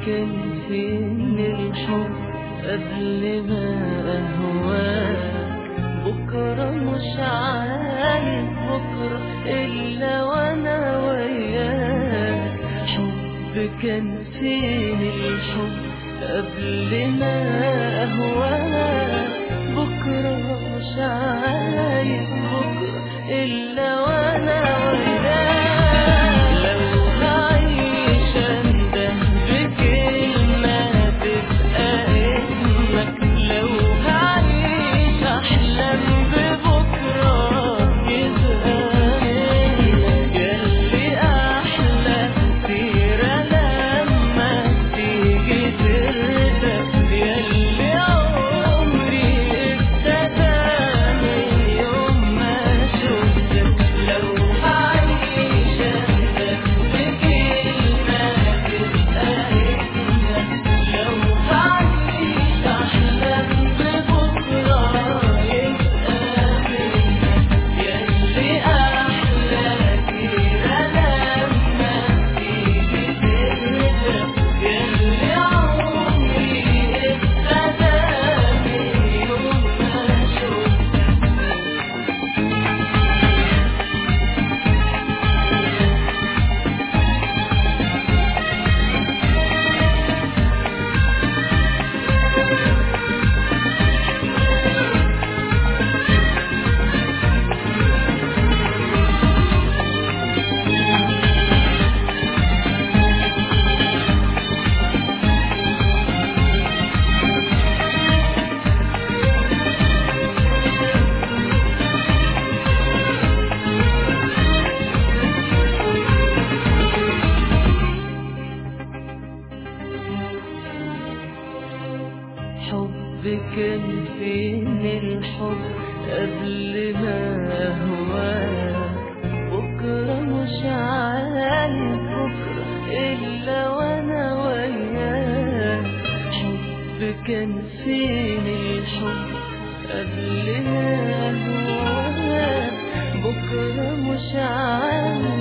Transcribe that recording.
كان فين الحب قبل ما أهواك بكرة مش عارف بكرة إلا وأنا وياك حب كان فين الحب قبل ما أهواك بكرة مش عارف بكرة إلا وأنا وياك لو هعيش أنده بكلمة تبقى اسمك لو هعيش أحلم ببكرة يبقى اسمك ياللي أحلى سيرة لما تيجي ترتاح ياللي عمري ابتدى من يوم ما شفتك لو هعيش أنده بكلمة تبقى اسمك لو هعيش أحلم ببكرة يبقى منك ياللي أحلى سيرة لما تيجي ترتاح ياللي عمري ابتدى من يوم ما شفتك حب كان فين الحب قبل ما أهواك بكرة مش عارف بكرة إلا وأنا وياك حب كان فين الحب قبل ما أهواك بكرة مش عارف